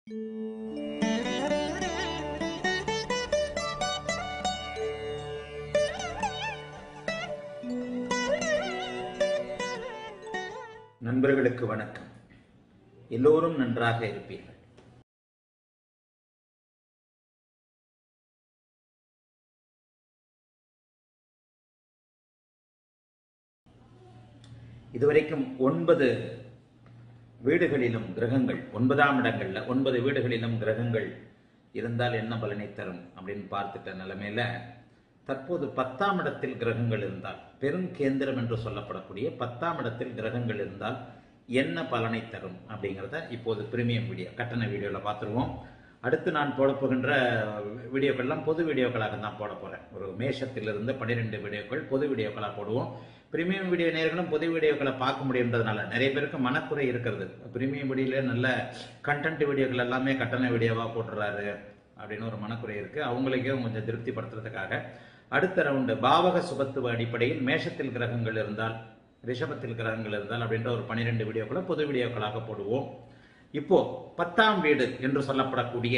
நண்பர்களுக்கு வணக்கம் எல்லோரும் நன்றாக இருப்பீர்கள் இதுவரைக்கும் ஒன்பது வீடுகளிலும் கிரகங்கள் ஒன்பதாம் இடங்கள்ல ஒன்பது வீடுகளிலும் கிரகங்கள் இருந்தால் என்ன பலனை தரும் அப்படின்னு பார்த்துட்ட நிலைமையில தற்போது பத்தாம் இடத்தில் கிரகங்கள் இருந்தால் பெருங்கேந்திரம் என்று சொல்லப்படக்கூடிய பத்தாம் இடத்தில் கிரகங்கள் இருந்தால் என்ன பலனை தரும் அப்படிங்கிறத இப்போது பிரீமியம் வீடியோ கட்டண வீடியோவில் பார்த்துருவோம் அடுத்து நான் போட போகின்ற வீடியோக்கள்லாம் பொது வீடியோக்களாக தான் போட போகிறேன் ஒரு மேஷத்திலிருந்து பன்னிரெண்டு வீடியோக்கள் பொது வீடியோக்களாக போடுவோம் பிரீமியம் வீடியோ நேர்களும் பொது வீடியோக்களை பார்க்க முடியுன்றதுனால நிறைய பேருக்கு மனக்குறை இருக்கிறது பிரீமியம் வீடியோல நல்ல கண்டென்ட் வீடியோக்கள் எல்லாமே கட்டண வீடியோவாக போட்டுறாரு அப்படின்னு ஒரு மனக்குறை இருக்குது அவங்களுக்கே கொஞ்சம் திருப்திப்படுத்துறதுக்காக அடுத்த ரவுண்டு பாவக சுபத்துவ அடிப்படையில் மேஷத்தில் கிரகங்கள் இருந்தால் ரிஷபத்தில் கிரகங்கள் இருந்தால் அப்படின்ற ஒரு பன்னிரெண்டு வீடியோக்களை பொது வீடியோக்களாக போடுவோம் இப்போ பத்தாம் வீடு என்று சொல்லப்படக்கூடிய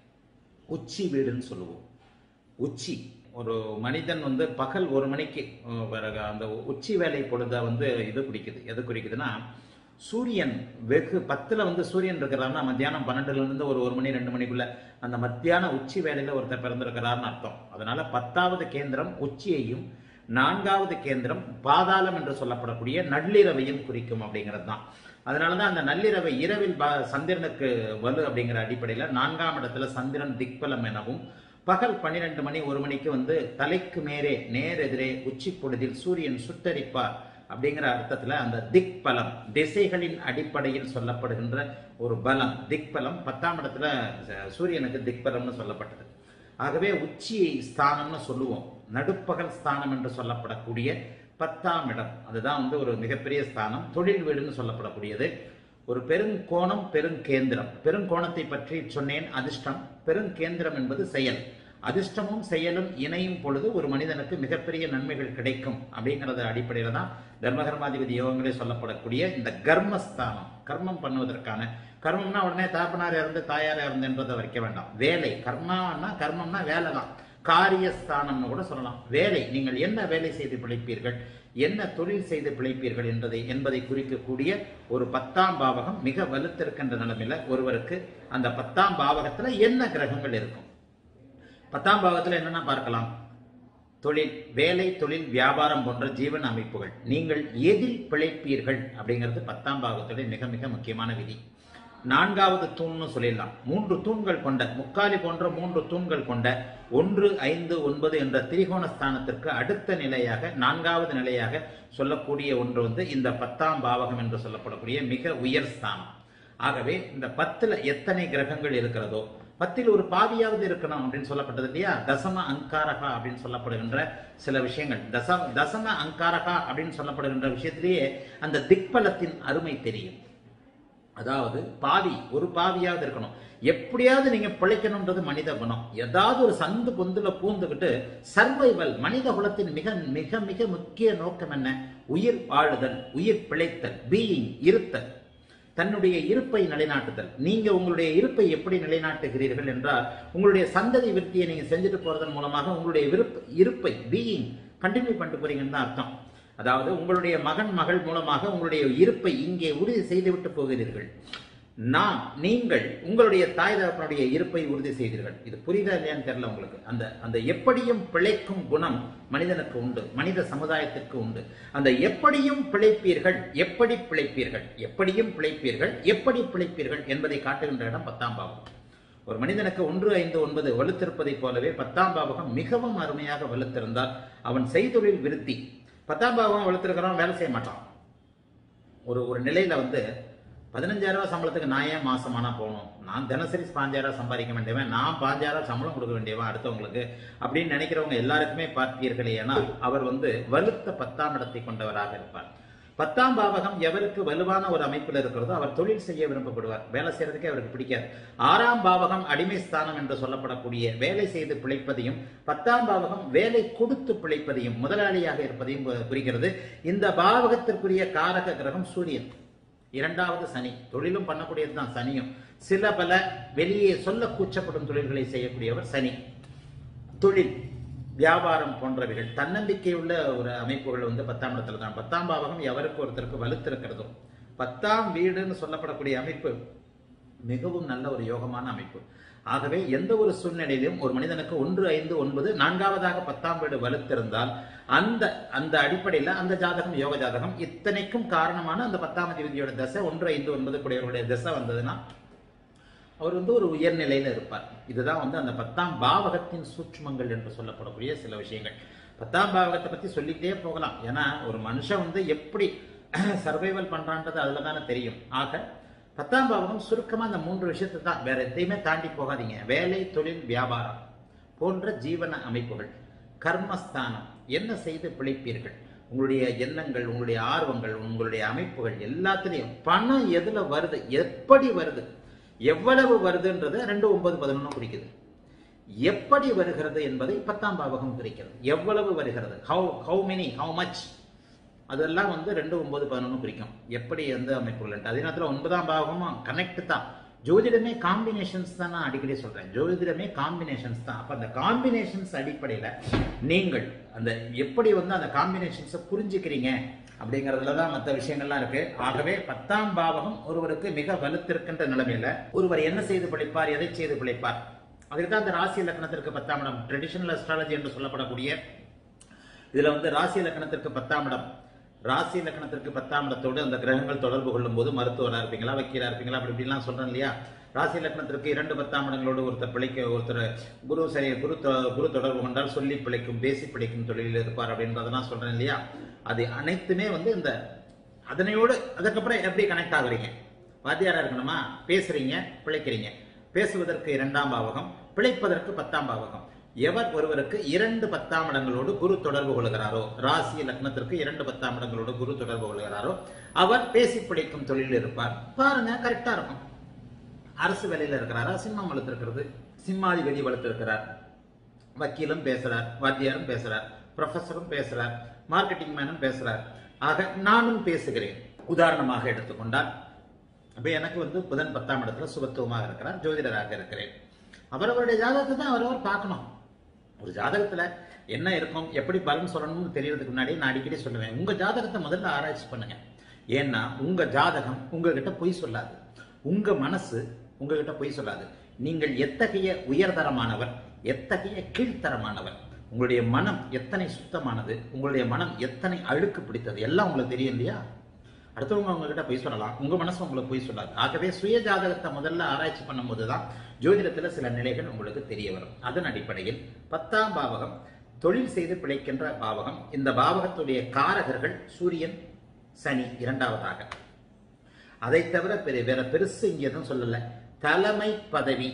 உச்சி வீடுன்னு சொல்லுவோம் உச்சி ஒரு மனிதன் வந்து பகல் ஒரு மணிக்கு அஹ், பிறகு அந்த உச்சி வேலை பொழுத வந்து இது குறிக்குது எது குறிக்குதுன்னா சூரியன் வெகு பத்துல வந்து சூரியன் இருக்கிறாருன்னா மத்தியானம் பன்னெண்டுல இருந்து ஒரு ஒரு மணி ரெண்டு மணிக்குள்ள அந்த மத்தியான உச்சி வேலையில ஒருத்தர் பிறந்திருக்கிறாருன்னு அர்த்தம் அதனால பத்தாவது கேந்திரம் உச்சியையும் நான்காவது கேந்திரம் பாதாளம் என்று சொல்லப்படக்கூடிய நள்ளிரவையும் குறிக்கும் அப்படிங்கிறது தான் அதனாலதான் அந்த நள்ளிரவை இரவில் ப- சந்திரனுக்கு வலு அப்படிங்கிற அடிப்படையில நான்காம் இடத்துல சந்திரன் திக்பலம் எனவும் பகல் பன்னிரெண்டு மணி ஒரு மணிக்கு வந்து தலைக்கு மேலே நேரெதிரே உச்சி பொழுதில் சூரியன் சுட்டரிப்பார் அப்படிங்கிற அர்த்தத்துல அந்த திக் பலம் திசைகளின் அடிப்படையில் சொல்லப்படுகின்ற ஒரு பலம் திக் பலம் பத்தாம் இடத்துல ச- சூரியனுக்கு திக்பலம்னு சொல்லப்பட்டது ஆகவே உச்சி ஸ்தானம்னு சொல்லுவோம் நடுப்பகல் ஸ்தானம் என்று சொல்லப்படக்கூடிய பத்தாம் இடம் அதுதான் வந்து ஒரு மிகப்பெரிய ஸ்தானம் தொழில் வீடுன்னு சொல்லப்படக்கூடியது ஒரு பெருங்கோணம் பெருங்கேந்திரம் பெருங்கோணத்தை பற்றி சொன்னேன் அதிர்ஷ்டம் பெருங்கேந்திரம் என்பது செயல் அதிர்ஷ்டமும் செயலும் இணையும் பொழுது ஒரு மனிதனுக்கு மிகப்பெரிய நன்மைகள் கிடைக்கும் அப்படிங்கறத அடிப்படையில தான் தர்மகர்மாதிபதி யோகங்களே சொல்லப்படக்கூடிய இந்த கர்மஸ்தானம் கர்மம் பண்ணுவதற்கான கர்மம்னா உடனே தாப்பனார் இறந்து தாயார் இறந்துன்றதை வைக்க வேண்டாம் வேலை கர்மான்னா கர்மம்னா வேலை தான் காரியஸ்தானம்னு கூட சொல்லலாம் வேலை நீங்கள் என்ன வேலை செய்து பிழைப்பீர்கள் என்ன தொழில் செய்து பிழைப்பீர்கள் என்பதை என்பதை குறிக்கக்கூடிய ஒரு பத்தாம் பாவகம் மிக வலுத்திருக்கின்ற நிலைமையில ஒருவருக்கு அந்த பத்தாம் பாவகத்துல என்ன கிரகங்கள் இருக்கும் பத்தாம் பாவத்துல என்னென்ன பார்க்கலாம் தொழில் வேலை தொழில் வியாபாரம் போன்ற ஜீவன அமைப்புகள் நீங்கள் எதில் பிழைப்பீர்கள் அப்படிங்கிறது பத்தாம் பாவத்துடைய மிக மிக முக்கியமான விதி நான்காவது தூண்னு சொல்லிடலாம் மூன்று தூண்கள் கொண்ட முக்காலி போன்ற மூன்று தூண்கள் கொண்ட ஒன்று ஐந்து ஒன்பது என்ற திரிகோண ஸ்தானத்திற்கு அடுத்த நிலையாக நான்காவது நிலையாக சொல்லக்கூடிய ஒன்று வந்து இந்த பத்தாம் பாவகம் என்று சொல்லப்படக்கூடிய மிக உயர் ஸ்தானம் ஆகவே இந்த பத்துல எத்தனை கிரகங்கள் இருக்கிறதோ பத்தில் ஒரு பாதியாவது இருக்கணும் அப்படின்னு சொல்லப்பட்டது இல்லையா தசம அங்காரகா அப்படின்னு சொல்லப்படுகின்ற சில விஷயங்கள் தச தசம அங்காரகா அப்படின்னு சொல்லப்படுகின்ற விஷயத்திலேயே அந்த திக்பலத்தின் அருமை தெரியும் அதாவது பாதி ஒரு பாதியாவது இருக்கணும் எப்படியாவது நீங்க பிழைக்கணும்ன்றது மனித குணம் ஏதாவது ஒரு சந்து பொந்துல பூந்துக்கிட்டு சர்வைவல் மனித குலத்தின் மிக மிக மிக முக்கிய நோக்கம் என்ன உயிர் வாழுதல் உயிர் பிழைத்தல் பீயிங் இருத்தல் தன்னுடைய இருப்பை நிலைநாட்டுதல் நீங்க உங்களுடைய இருப்பை எப்படி நிலைநாட்டுகிறீர்கள் என்றால் உங்களுடைய சந்ததி விருத்தியை நீங்க செஞ்சுட்டு போறதன் மூலமாக உங்களுடைய விருப்ப இருப்பை பீயிங் கண்டினியூ பண்ணிட்டு போறீங்கன்னு தான் அர்த்தம் அதாவது உங்களுடைய மகன் மகள் மூலமாக உங்களுடைய இருப்பை இங்கே உறுதி செய்துவிட்டு போகிறீர்கள் நான் நீங்கள் உங்களுடைய தாய் தகப்பனுடைய இருப்பை உறுதி செய்தீர்கள் இது புரியுதா இல்லையான்னு தெரியல உங்களுக்கு அந்த அந்த எப்படியும் பிழைக்கும் குணம் மனிதனுக்கு உண்டு மனித சமுதாயத்திற்கு உண்டு அந்த எப்படியும் பிழைப்பீர்கள் எப்படி பிழைப்பீர்கள் எப்படியும் பிழைப்பீர்கள் எப்படி பிழைப்பீர்கள் என்பதை காட்டுகின்ற இடம் பத்தாம் பாவம் ஒரு மனிதனுக்கு ஒன்று ஐந்து ஒன்பது வலுத்திருப்பதைப் போலவே பத்தாம் பாவகம் மிகவும் அருமையாக வலுத்திருந்தால் அவன் செய்தொழில் விருத்தி பத்தாம் பாவகம் வலுத்திருக்கிறவன் வேலை செய்ய மாட்டான் ஒரு ஒரு நிலையில வந்து பதினஞ்சாயிரம் ரூபாய் சம்பளத்துக்கு நான் ஏன் மாசமானா போகணும் நான் தினசரி பாஞ்சாயிரம் ரூபாய் சம்பாதிக்க வேண்டியவன் நான் பாஞ்சாயிரம் ரூபாய் சம்பளம் கொடுக்க வேண்டியவன் அடுத்தவங்களுக்கு அப்படின்னு நினைக்கிறவங்க எல்லாருக்குமே பார்ப்பீர்களே ஆனால் அவர் வந்து வலுத்த பத்தாம் இடத்தை கொண்டவராக இருப்பார் பத்தாம் பாவகம் எவருக்கு வலுவான ஒரு அமைப்பில் இருக்கிறதோ அவர் தொழில் செய்ய விரும்பப்படுவார் வேலை செய்யறதுக்கே அவருக்கு பிடிக்காது ஆறாம் பாவகம் அடிமை ஸ்தானம் என்று சொல்லப்படக்கூடிய வேலை செய்து பிழைப்பதையும் பத்தாம் பாவகம் வேலை கொடுத்து பிழைப்பதையும் முதலாளியாக இருப்பதையும் குறிக்கிறது இந்த பாவகத்திற்குரிய காரக கிரகம் சூரியன் இரண்டாவது சனி தொழிலும் பண்ணக்கூடியது தான் சனியும் சில பல வெளியே சொல்ல கூச்சப்படும் தொழில்களை செய்யக்கூடியவர் சனி தொழில் வியாபாரம் போன்றவைகள் தன்னம்பிக்கை உள்ள ஒரு அமைப்புகள் வந்து பத்தாம் இடத்துல தான் பத்தாம் பாவகம் எவருக்கு ஒருத்தருக்கு வலுத்திருக்கிறதும் பத்தாம் வீடுன்னு சொல்லப்படக்கூடிய அமைப்பு மிகவும் நல்ல ஒரு யோகமான அமைப்பு ஆகவே எந்த ஒரு சூழ்நிலையிலும் ஒரு மனிதனுக்கு ஒன்று ஐந்து ஒன்பது நான்காவதாக பத்தாம் வீடு வலுத்திருந்தால் அந்த அந்த அடிப்படையில் அந்த ஜாதகம் யோக ஜாதகம் இத்தனைக்கும் காரணமான அந்த பத்தாம் தேதியோட தசை ஒன்று ஐந்து ஒன்பது கூடியவருடைய தசை வந்ததுன்னா அவர் வந்து ஒரு உயர்நிலையில இருப்பார் இதுதான் வந்து அந்த பத்தாம் பாவகத்தின் சூட்சுமங்கள் என்று சொல்லப்படக்கூடிய சில விஷயங்கள் பத்தாம் பாவகத்தை பத்தி சொல்லிக்கிட்டே போகலாம் ஏன்னா ஒரு மனுஷன் வந்து எப்படி சர்வைவல் பண்றான்றது அதுல தானே தெரியும் ஆக பத்தாம் பாவகம் சுருக்கமா அந்த மூன்று விஷயத்தை தான் வேற எதையுமே தாண்டி போகாதீங்க வேலை தொழில் வியாபாரம் போன்ற ஜீவன அமைப்புகள் கர்மஸ்தானம் என்ன செய்து பிழைப்பீர்கள் உங்களுடைய எண்ணங்கள் உங்களுடைய ஆர்வங்கள் உங்களுடைய அமைப்புகள் எல்லாத்துலேயும் பணம் எதுல வருது எப்படி வருது எவ்வளவு வருதுன்றது ரெண்டு ஒன்பது பதினொன்று குறிக்குது எப்படி வருகிறது என்பதை பத்தாம் பாவகம் குறிக்கிறது எவ்வளவு வருகிறது how how many how much அதெல்லாம் வந்து ரெண்டு ஒன்பது பதினொன்று குறிக்கும் எப்படி எந்த அமைப்புகள் அதே நேரத்தில் ஒன்பதாம் பாவமும் கனெக்ட் தான் ஜோதிடமே காம்பினேஷன்ஸ் தான் நான் அடிக்கடி சொல்றேன் ஜோதிடமே காம்பினேஷன்ஸ் தான் அப்ப அந்த காம்பினேஷன்ஸ் அடிப்படையில நீங்கள் அந்த எப்படி வந்து அந்த காம்பினேஷன்ஸை புரிஞ்சுக்கிறீங்க அப்படிங்கிறதுல தான் மற்ற விஷயங்கள்லாம் இருக்கு ஆகவே பத்தாம் பாவகம் ஒருவருக்கு மிக வலுத்திருக்கின்ற நிலைமையில ஒருவர் என்ன செய்து பிழைப்பார் எதை செய்து பிழைப்பார் அதுக்கு தான் அந்த ராசி இலக்கணத்திற்கு பத்தாம் இடம் ட்ரெடிஷனல் அஸ்ட்ராலஜி என்று சொல்லப்படக்கூடிய இதுல வந்து ராசி இலக்கணத்திற்கு பத்தாம் இடம் ராசி இலக்கணத்திற்கு பத்தாம் இடத்தோடு அந்த கிரகங்கள் தொடர்பு கொள்ளும் போது மருத்துவரா இருப்பீங்களா வக்கீலா இருப்பீங்களா அப்படி இப்படிலாம் சொல்றேன் இல்லையா ராசி இலக்கணத்திற்கு இரண்டு பத்தாம் இடங்களோடு ஒருத்தர் பிழைக்க ஒருத்தர் குரு சரி குரு தொ- குரு தொடர்பு கொண்டால் சொல்லி பிழைக்கும் பேசி பிழைக்கும் தொழிலில் இருப்பார் அப்படின்றதெல்லாம் சொல்றேன் இல்லையா அது அனைத்துமே வந்து இந்த அதனையோடு அதுக்கப்புறம் எப்படி கனெக்ட் ஆகுறீங்க வாத்தியாரா இருக்கணுமா பேசுறீங்க பிழைக்கிறீங்க பேசுவதற்கு இரண்டாம் பாவகம் பிழைப்பதற்கு பத்தாம் பாவகம் எவர் ஒருவருக்கு இரண்டு பத்தாம் இடங்களோடு குரு தொடர்பு கொள்கிறாரோ ராசி லக்னத்திற்கு இரண்டு பத்தாம் இடங்களோடு குரு தொடர்பு கொள்கிறாரோ அவர் பேசி பிடிக்கும் தொழிலில் இருப்பார் பாருங்க கரெக்டா இருக்கும் அரசு வேலையில இருக்கிறாரா சிம்மம் வளர்த்திருக்கிறது சிம்மாதிபதி வளர்த்திருக்கிறார் வக்கீலும் பேசுறார் வாத்தியாரும் பேசுறார் ப்ரொஃபஸரும் பேசுறார் மார்க்கெட்டிங் மேனும் பேசுறார் ஆக நானும் பேசுகிறேன் உதாரணமாக எடுத்துக்கொண்டால் அப்ப எனக்கு வந்து புதன் பத்தாம் இடத்துல சுபத்துவமாக இருக்கிறார் ஜோதிடராக இருக்கிறேன் அவரவருடைய ஜாதகத்தை தான் அவரவர் பார்க்கணும் ஒரு ஜாதகத்துல என்ன இருக்கும் எப்படி பலன் சொல்லணும்னு தெரியறதுக்கு முன்னாடி நான் அடிக்கடி சொல்லுவேன் உங்க ஜாதகத்தை முதல்ல ஆராய்ச்சி பண்ணுங்க ஏன்னா உங்க ஜாதகம் உங்ககிட்ட பொய் சொல்லாது உங்க மனசு உங்ககிட்ட பொய் சொல்லாது நீங்கள் எத்தகைய உயர்தரமானவர் எத்தகைய கீழ்த்தரமானவர் உங்களுடைய மனம் எத்தனை சுத்தமானது உங்களுடைய மனம் எத்தனை அழுக்கு பிடித்தது எல்லாம் உங்களுக்கு தெரியும் இல்லையா அடுத்தவங்க உங்ககிட்ட பொய் சொல்லலாம் உங்க மனசு உங்களுக்கு பொய் சொல்லாது ஆகவே சுய ஜாதகத்தை முதல்ல ஆராய்ச்சி பண்ணும்போது தான் ஜோதிடத்துல சில நிலைகள் உங்களுக்கு தெரிய வரும் அதன் அடிப்படையில் பத்தாம் பாவகம் தொழில் செய்து பிழைக்கின்ற பாவகம் இந்த பாவகத்துடைய காரகர்கள் சூரியன் சனி இரண்டாவதாக அதை தவிர பெரு- வேற பெருசு இங்க எதுவும் சொல்லல தலைமை பதவி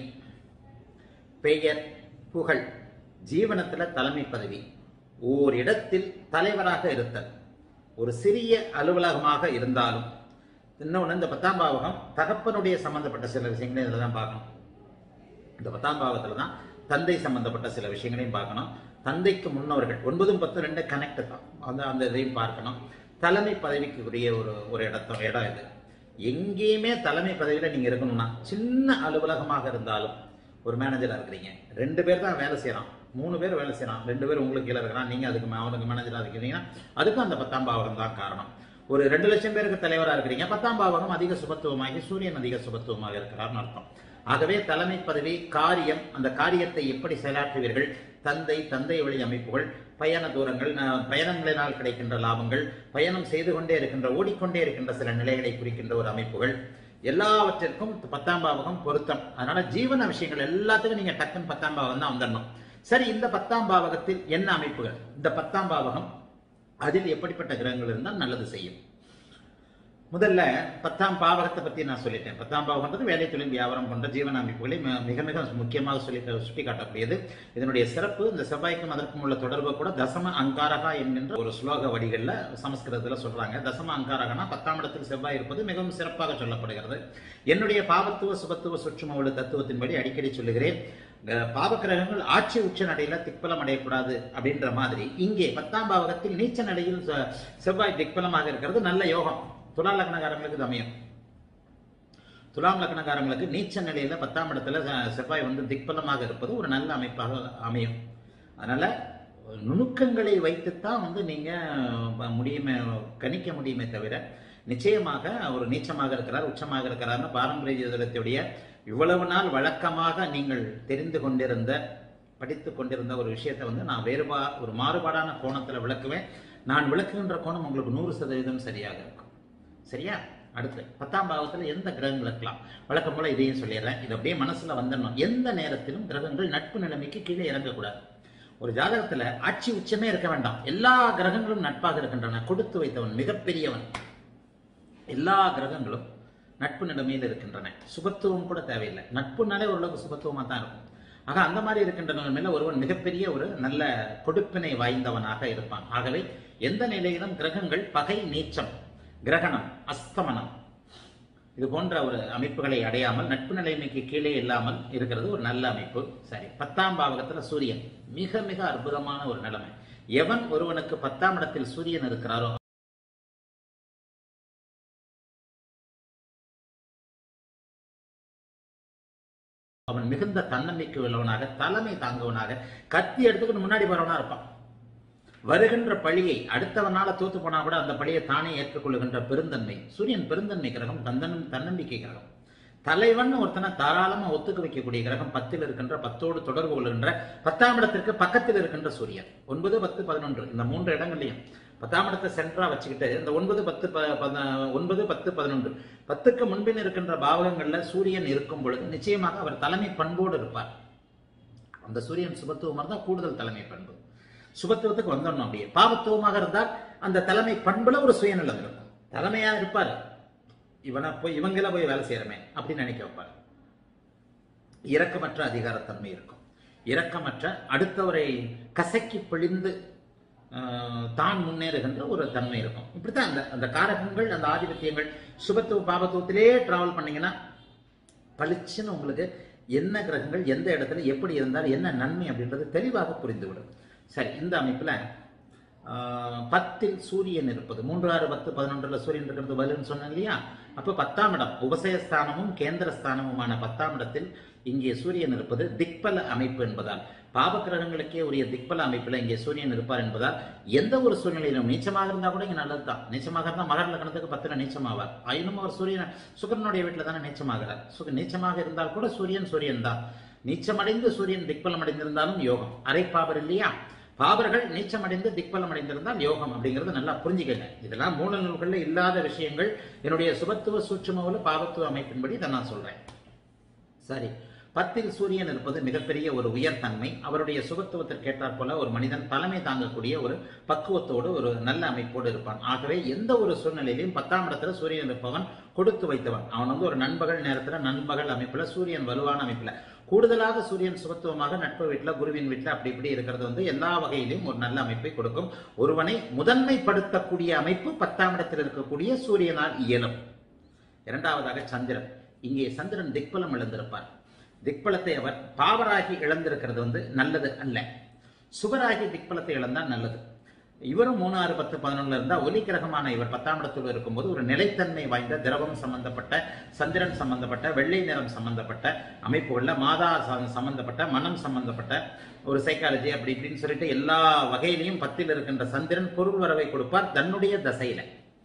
பெயர் புகழ் ஜீவனத்துல தலைமை பதவி ஓர் இடத்தில் தலைவராக இருத்தல் ஒரு சிறிய அலுவலகமாக இருந்தாலும் இன்னொன்று இந்த பத்தாம் பாவகம் தகப்பனுடைய சம்பந்தப்பட்ட சில விஷயங்களை இதில் தான் பார்க்கணும் இந்த பத்தாம் பாவத்துல தான் தந்தை சம்பந்தப்பட்ட சில விஷயங்களையும் பார்க்கணும் தந்தைக்கு முன்னோர்கள் ஒன்பதும் பத்து ரெண்டு கனெக்ட் தான் அந்த அந்த இதையும் பார்க்கணும் தலைமை பதவிக்கு உரிய ஒரு ஒரு இடத்த இடம் இது எங்கேயுமே தலைமை பதவியில் நீங்கள் இருக்கணும்னா சின்ன அலுவலகமாக இருந்தாலும் ஒரு மேனேஜராக இருக்கிறீங்க ரெண்டு பேர் தான் வேலை செய்கிறான் மூணு பேர் வேலை செய்கிறான் ரெண்டு பேர் உங்களுக்கு கீழே இருக்கிறான் நீங்கள் அதுக்கு மே- அவனுக்கு மேனேஜராக இருக்கிறீங்கன்னா அதுக்கும் அந்த பத்தாம் பாவகம் தான் காரணம் ஒரு ரெண்டு லட்சம் பேருக்கு தலைவராக இருக்கிறீங்க பத்தாம் பாவகம் அதிக சுபத்துவமாகி சூரியன் அதிக சுபத்துவமாக இருக்கிறார்னு அர்த்தம் ஆகவே தலைமை பதவி காரியம் அந்த காரியத்தை எப்படி செயலாற்றுவீர்கள் தந்தை தந்தை வழி அமைப்புகள் பயண தூரங்கள் அஹ், பயணங்களினால் கிடைக்கின்ற லாபங்கள் பயணம் செய்து கொண்டே இருக்கின்ற ஓடிக்கொண்டே இருக்கின்ற சில நிலைகளை குறிக்கின்ற ஒரு அமைப்புகள் எல்லாவற்றிற்கும் பத்தாம் பாவகம் பொருத்தம் அதனால ஜீவன விஷயங்கள் எல்லாத்துக்கும் நீங்க டக்குன்னு பத்தாம் பாவகம் தான் வந்துடணும் சரி இந்த பத்தாம் பாவகத்தில் என்ன அமைப்புகள் இந்த பத்தாம் பாவகம் அதில் எப்படிப்பட்ட கிரகங்கள் இருந்தால் நல்லது செய்யும் முதல்ல பத்தாம் பாவகத்தை பத்தி நான் சொல்லிட்டேன் பத்தாம் பாவகன்றது வேலை தொழில் வியாபாரம் போன்ற ஜீவன அமைப்புகளை மி- மிக மிக முக்கியமாக சொல்லி சுட்டி காட்டக்கூடியது இதனுடைய சிறப்பு இந்த செவ்வாய்க்கும் அதற்கும் உள்ள தொடர்பு கூட தசம அங்காரகா என்கின்ற ஒரு ஸ்லோக வடிகள்ல சமஸ்கிருதத்துல சொல்றாங்க தசம அங்காரகனா பத்தாம் இடத்தில் செவ்வாய் இருப்பது மிகவும் சிறப்பாக சொல்லப்படுகிறது என்னுடைய பாவத்துவ சுபத்துவ சுற்றும உள்ள தத்துவத்தின்படி அடிக்கடி சொல்லுகிறேன் அஹ், பாவக்கிரகங்கள் ஆட்சி உச்ச நடையில திக்பலம் அடையக்கூடாது அப்படின்ற மாதிரி இங்கே பத்தாம் பாவகத்தில் நீச்ச நடையில் செ- செவ்வாய் திக்பலமாக இருக்கிறது நல்ல யோகம் துலா லக்னகாரங்களுக்கு இது அமையும் துலாம் லக்னக்காரங்களுக்கு நீச்ச நிலையில பத்தாம் இடத்துல செ- செவ்வாய் வந்து திக்பலமாக இருப்பது ஒரு நல்ல அமைப்பாக அமையும் அதனால நுணுக்கங்களை வைத்துத்தான் வந்து நீங்க அஹ், முடியுமே கணிக்க முடியுமே தவிர நிச்சயமாக ஒரு நீச்சமாக இருக்கிறார் உச்சமாக இருக்கிறார்னு பாரம்பரிய ஜோதிடத்துடைய இவ்வளவு நாள் வழக்கமாக நீங்கள் தெரிந்து கொண்டிருந்த படித்து கொண்டிருந்த ஒரு விஷயத்தை வந்து நான் வேறுபா ஒரு மாறுபாடான கோணத்துல விளக்குவேன் நான் விளக்குகின்ற கோணம் உங்களுக்கு நூறு சதவீதம் சரியாக இருக்கும் சரியா அடுத்து பத்தாம் பாவத்துல எந்த கிரகங்கள் இருக்கலாம் வழக்கம் போல இதையும் சொல்லிடுறேன் இது அப்படியே மனசுல வந்துடணும் எந்த நேரத்திலும் கிரகங்கள் நட்பு நிலைமைக்கு கீழே இறங்கக்கூடாது ஒரு ஜாதகத்துல ஆட்சி உச்சமே இருக்க வேண்டாம் எல்லா கிரகங்களும் நட்பாக இருக்கின்றன கொடுத்து வைத்தவன் மிகப்பெரியவன் எல்லா கிரகங்களும் நட்பு நிலைமையில் இருக்கின்றன சுபத்துவம் கூட தேவையில்லை நட்புனாலே ஓரளவுக்கு சுபத்துவமா தான் இருக்கும் ஆக அந்த மாதிரி இருக்கின்ற நிலைமையில ஒருவன் மிகப்பெரிய ஒரு நல்ல கொடுப்பினை வாய்ந்தவனாக இருப்பான் ஆகவே எந்த நிலையிலும் கிரகங்கள் பகை நீச்சம் கிரகணம் அஸ்தமனம் இது போன்ற ஒரு அமைப்புகளை அடையாமல் நட்பு நிலைமைக்கு கீழே இல்லாமல் இருக்கிறது ஒரு நல்ல அமைப்பு சரி பத்தாம் பாவகத்துல சூரியன் மிக மிக அற்புதமான ஒரு நிலைமை எவன் ஒருவனுக்கு பத்தாம் இடத்தில் சூரியன் இருக்கிறாரோ அவன் மிகுந்த தன்னம்பிக்கை உள்ளவனாக தலைமை தாங்குவனாக கத்தி எடுத்துக்கிட்டு முன்னாடி போறவனா இருப்பான் வருகின்ற பழியை அடுத்தவனால தோத்து போனா கூட அந்த பழியை தானே ஏற்றுக்கொள்ளுகின்ற பெருந்தன்மை சூரியன் பெருந்தன்மை கிரகம் தந்தன் தன்னம்பிக்கை கிரகம் தலைவன் ஒருத்தனை தாராளமா ஒத்துக்க வைக்கக்கூடிய கிரகம் பத்தில் இருக்கின்ற பத்தோடு தொடர்பு கொள்கின்ற பத்தாம் இடத்திற்கு பக்கத்தில் இருக்கின்ற சூரியன் ஒன்பது பத்து பதினொன்று இந்த மூன்று இடங்களையும் பத்தாம் இடத்தை சென்டரா வச்சுக்கிட்டு இந்த ஒன்பது பத்து ப- பத- ஒன்பது பத்து பதினொன்று பத்துக்கு முன்பின் இருக்கின்ற பாவகங்கள்ல சூரியன் இருக்கும் பொழுது நிச்சயமாக அவர் தலைமை பண்போடு இருப்பார் அந்த சூரியன் சுபத்துவமாக இருந்தால் கூடுதல் தலைமை பண்பு சுபத்துவத்துக்கு வந்துடணும் அப்படியே பாவத்துவமாக இருந்தால் அந்த தலைமை பண்புல ஒரு சுயநலம் இருக்கும் தலைமையா இருப்பார் இவனை போய் இவங்கள போய் வேலை செய்யறமே அப்படின்னு நினைக்க வைப்பார் இரக்கமற்ற அதிகாரத்தன்மை இருக்கும் இரக்கமற்ற அடுத்தவரை கசக்கி பிழிந்து ஆஹ், தான் முன்னேறுகின்ற ஒரு தன்மை இருக்கும் இப்படித்தான் அந்த அந்த காரகங்கள் அந்த ஆதிபத்தியங்கள் சுபத்துவ பாபத்துவத்திலே டிராவல் பண்ணீங்கன்னா பளிச்சுன்னு உங்களுக்கு என்ன கிரகங்கள் எந்த இடத்துல எப்படி இருந்தால் என்ன நன்மை அப்படின்றது தெளிவாக புரிந்துவிடும் சரி இந்த அமைப்புல ஆஹ், பத்தில் சூரியன் இருப்பது மூன்று ஆறு பத்து பதினொன்றுல சூரியன் இருக்கிறது வலுன்னு சொன்னேன் இல்லையா அப்ப பத்தாம் இடம் உபசயஸ்தானமும் கேந்திர ஸ்தானமுமான பத்தாம் இடத்தில் இங்கே சூரியன் இருப்பது திக்பல அமைப்பு என்பதால் பாவ கிரகங்களுக்கே உரிய திக்பல அமைப்புல இங்கே சூரியன் இருப்பார் என்பதால் எந்த ஒரு சூழ்நிலையிலும் நீச்சமாக இருந்தா கூட இங்க நல்லதுதான் நீச்சமாக இருந்தா மகர லக்னத்துக்கு பத்துல நீச்சமாவார் ஆயினும் அவர் சூரியன் சுக்கரனுடைய வீட்டுல தானே நீச்சமாகிறார் சுக நீச்சமாக இருந்தால் கூட சூரியன் சூரியன் தான் நீச்சமடைந்து சூரியன் திக்பலம் அடைந்திருந்தாலும் யோகம் அரை பாபர் இல்லையா பாபர்கள் நீச்சமடைந்து திக்பலம் அடைந்திருந்தால் யோகம் அப்படிங்கிறது நல்லா புரிஞ்சுக்கங்க இதெல்லாம் மூல நூல்கள்ல இல்லாத விஷயங்கள் என்னுடைய சுபத்துவ சூட்சுமவுல பாவத்துவ அமைப்பின்படி இதை நான் சொல்றேன் சரி பத்தில் சூரியன் இருப்பது மிகப்பெரிய ஒரு உயர்தன்மை அவருடைய சுபத்துவத்திற்கு ஏற்றாற் போல ஒரு மனிதன் தலைமை தாங்கக்கூடிய ஒரு பக்குவத்தோடு ஒரு நல்ல அமைப்போடு இருப்பான் ஆகவே எந்த ஒரு சூழ்நிலையிலும் பத்தாம் இடத்துல சூரியன் இருப்பவன் கொடுத்து வைத்தவன் அவன் வந்து ஒரு நண்பகல் நேரத்துல நண்பகல் அமைப்புல சூரியன் வலுவான அமைப்புல கூடுதலாக சூரியன் சுபத்துவமாக நட்பு வீட்டுல குருவின் வீட்டுல அப்படி இப்படி இருக்கிறது வந்து எல்லா வகையிலும் ஒரு நல்ல அமைப்பை கொடுக்கும் ஒருவனை முதன்மைப்படுத்தக்கூடிய அமைப்பு பத்தாம் இடத்தில் இருக்கக்கூடிய சூரியனால் இயலும் இரண்டாவதாக சந்திரன் இங்கே சந்திரன் திக்பலம் இழந்திருப்பார் திக்பலத்தை அவர் பாவராகி இழந்திருக்கிறது வந்து நல்லது அல்ல சுபராகி திக்பலத்தை இழந்தால் நல்லது இவரும் மூணு ஆறு பத்து பதினொன்றுல இருந்தா ஒலி கிரகமான இவர் பத்தாம் இடத்தில் இருக்கும்போது ஒரு நிலைத்தன்மை வாய்ந்த திரவம் சம்பந்தப்பட்ட சந்திரன் சம்பந்தப்பட்ட வெள்ளை நிறம் சம்பந்தப்பட்ட அமைப்புகள்ல மாதா ச- சம்பந்தப்பட்ட மனம் சம்பந்தப்பட்ட ஒரு சைக்காலஜி அப்படி இப்படின்னு சொல்லிட்டு எல்லா வகையிலையும் பத்தில் இருக்கின்ற சந்திரன் பொருள் வரவை கொடுப்பார் தன்னுடைய தசையில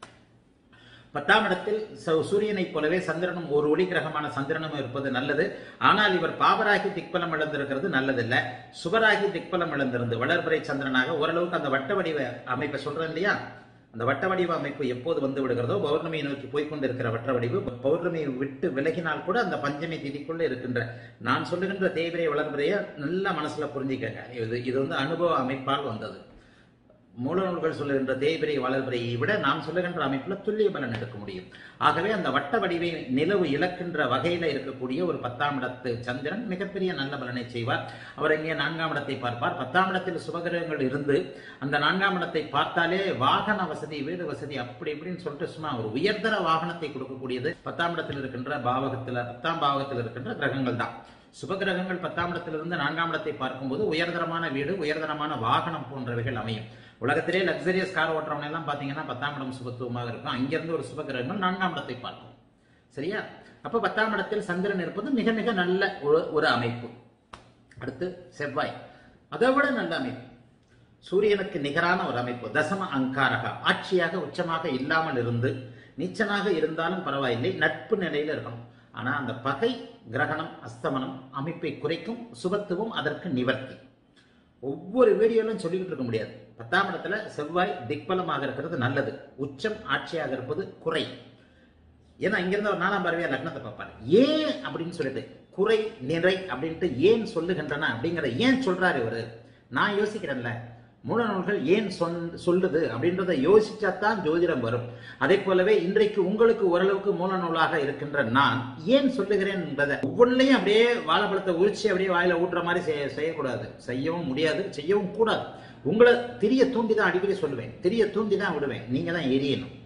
பத்தாம் இடத்தில் ச- சூரியனைப் போலவே சந்திரனும் ஒரு ஒளி கிரகமான சந்திரனும் இருப்பது நல்லது ஆனால் இவர் பாவராகி திக்பலம் இழந்திருக்கிறது நல்லதில்ல சுபராகி திக்பலம் இழந்திருந்து வளர்பிறை சந்திரனாக ஓரளவுக்கு அந்த வட்ட வடிவ அமைப்பை சொல்றேன் இல்லையா அந்த வட்ட வடிவ அமைப்பு எப்போது வந்து விடுகிறதோ பௌர்ணமியை நோக்கி போய்க்கொண்டிருக்கிற வட்ட வடிவு பௌர்ணமியை விட்டு விலகினால் கூட அந்த பஞ்சமி திதிக்குள்ள இருக்கின்ற நான் சொல்லுகின்ற தேய்பிரை வளர்பிறைய நல்லா மனசுல புரிஞ்சுக்கங்க இது இது வந்து அனுபவ அமைப்பால் வந்தது மூல நூல்கள் சொல்லுகின்ற தேய்பிரை வளர்பிறையை விட நாம் சொல்லுகின்ற அமைப்புல துல்லிய பலன் எடுக்க முடியும் ஆகவே அந்த வட்ட வடிவை நிலவு இழக்கின்ற வகையில இருக்கக்கூடிய ஒரு பத்தாம் இடத்து சந்திரன் மிகப்பெரிய நல்ல பலனை செய்வார் அவர் இங்கே நான்காம் இடத்தை பார்ப்பார் பத்தாம் இடத்தில் சுபகிரகங்கள் இருந்து அந்த நான்காம் இடத்தை பார்த்தாலே வாகன வசதி வீடு வசதி அப்படி இப்படின்னு சொல்லிட்டு சும்மா ஒரு உயர்தர வாகனத்தை கொடுக்கக்கூடியது பத்தாம் இடத்தில் இருக்கின்ற பாவகத்துல பத்தாம் பாவகத்தில் இருக்கின்ற கிரகங்கள் தான் சுபகிரகங்கள் பத்தாம் இடத்திலிருந்து நான்காம் இடத்தை பார்க்கும்போது உயர்தரமான வீடு உயர்தரமான வாகனம் போன்றவைகள் அமையும் உலகத்திலே லக்ஸரியஸ் கார் ஓட்டுறவங்க எல்லாம் பாத்தீங்கன்னா பத்தாம் இடம் சுபத்துவமாக இருக்கும் அங்கிருந்து ஒரு சுபகிரகங்கள் நான்காம் இடத்தை பார்க்கும் சரியா அப்ப பத்தாம் இடத்தில் சந்திரன் இருப்பது மிக மிக நல்ல ஒரு ஒரு அமைப்பு அடுத்து செவ்வாய் அதை விட நல்ல அமைப்பு சூரியனுக்கு நிகரான ஒரு அமைப்பு தசம அங்காரகா ஆட்சியாக உச்சமாக இல்லாமல் இருந்து நீச்சனாக இருந்தாலும் பரவாயில்லை நட்பு நிலையில இருக்கணும் ஆனா அந்த பகை கிரகணம் அஸ்தமனம் அமைப்பை குறைக்கும் சுபத்துவம் அதற்கு நிவர்த்தி ஒவ்வொரு வீடியோலும் சொல்லிக்கிட்டு இருக்க முடியாது பத்தாம் இடத்துல செவ்வாய் திக்பலமாக இருக்கிறது நல்லது உச்சம் ஆட்சியாக இருப்பது குறை ஏன்னா இங்கிருந்து ஒரு நாலாம் பார்வையா லக்னத்தை பார்ப்பாரு ஏன் அப்படின்னு சொல்லிட்டு குறை நிறை அப்படின்ட்டு ஏன் சொல்லுகின்றன அப்படிங்கிற ஏன் சொல்றாரு இவரு நான் யோசிக்கிறேன்ல மூல நூல்கள் ஏன் சொன் சொல்லுது அப்படின்றத யோசிச்சாதான் ஜோதிடம் வரும் அதே போலவே இன்றைக்கு உங்களுக்கு ஓரளவுக்கு மூல நூலாக இருக்கின்ற நான் ஏன் சொல்லுகிறேன் என்பதை ஒவ்வொன்றையும் அப்படியே வாழைப்பழத்தை உரிச்சு அப்படியே வாயில ஊட்டுற மாதிரி செய்ய செய்யக்கூடாது செய்யவும் முடியாது செய்யவும் கூடாது உங்களை திரிய தூண்டி தான் அடிக்கடி சொல்லுவேன் திரிய தூண்டி தான் விடுவேன் நீங்க தான் எரியணும்